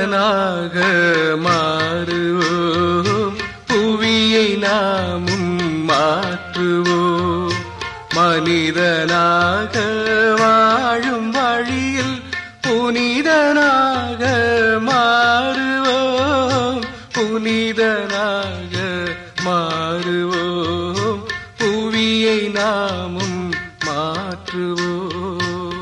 மனிதனாக மாறுவோம் புவியை நாமும் மாற்றுவோம் மனிதனாக வாழும் வழியில் புனிதனாக மாறுவோம் புனிதனாக மாறுவோம் புவியை நாமும் மாற்றுவோம்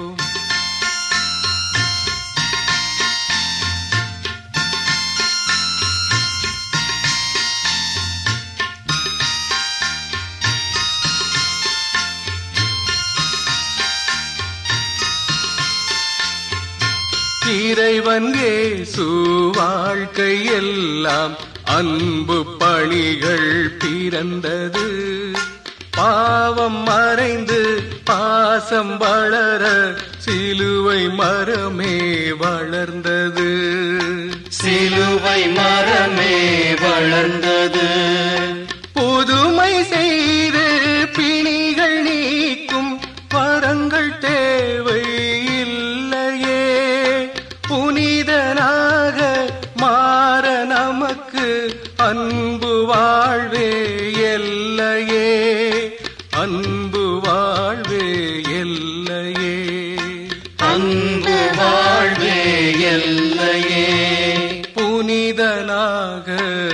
இறைவன் இயேசு வாழ்க்கை எல்லாம் அன்பு பணிகள் பிறந்தது பாவம் மறைந்து பாசம் வளர சிலுவை மரமே வளர்ந்தது சிலுவை மரமே வளர்ந்தது புதுமை செய்து பிணிகள் நீக்கும் வரங்கள் தேவை இல்லையே புனிதனாக மாற நமக்கு அன்பு வாழ்வே எல்லையே அன்பு வாழ்வே எல்லையே அன்பு வாழ்வே எல்லையே புனிதனாக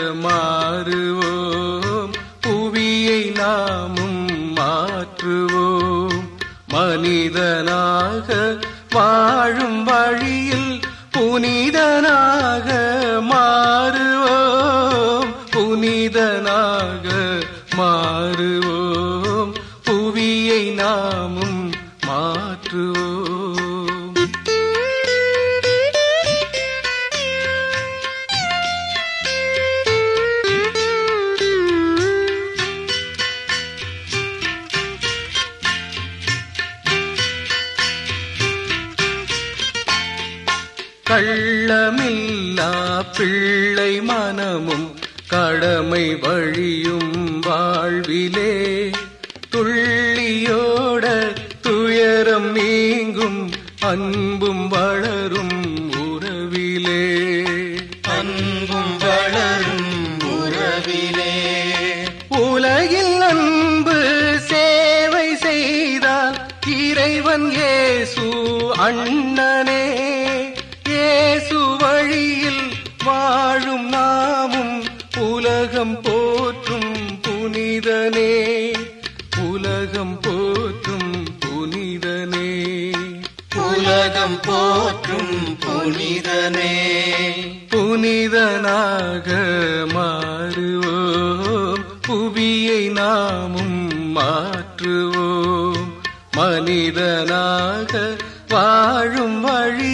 மாறுவோம் புவியை நாமும் மாற்றுவோம் மனிதனாக வாழும் வழியில் புனிதனாக மாறுவோம் புனிதனாக மாறுவோம் புவியை நாமும் மாற்றுவோம் கள்ளமில்லா பிள்ளை மனமும் கடமை வழியும் வாழ்விலே துள்ளியோட துயரம் நீங்கும் அன்பும் வளரும் உறவிலே அன்பும் வளரும் உறவிலே உலகில் அன்பு சேவை செய்தால் இறைவன் இயேசு அண்ணனே இயேசு வழியில் வாழும் நாமும் உலகம் போற்றும் புனிதனே உலகம் போற்றும் புனிதனே உலகம் போற்றும் புனிதனே புனிதனாக மாறுவோம் புவியை நாமும் மாற்றுவோம் மனிதனாக வாழும் வழி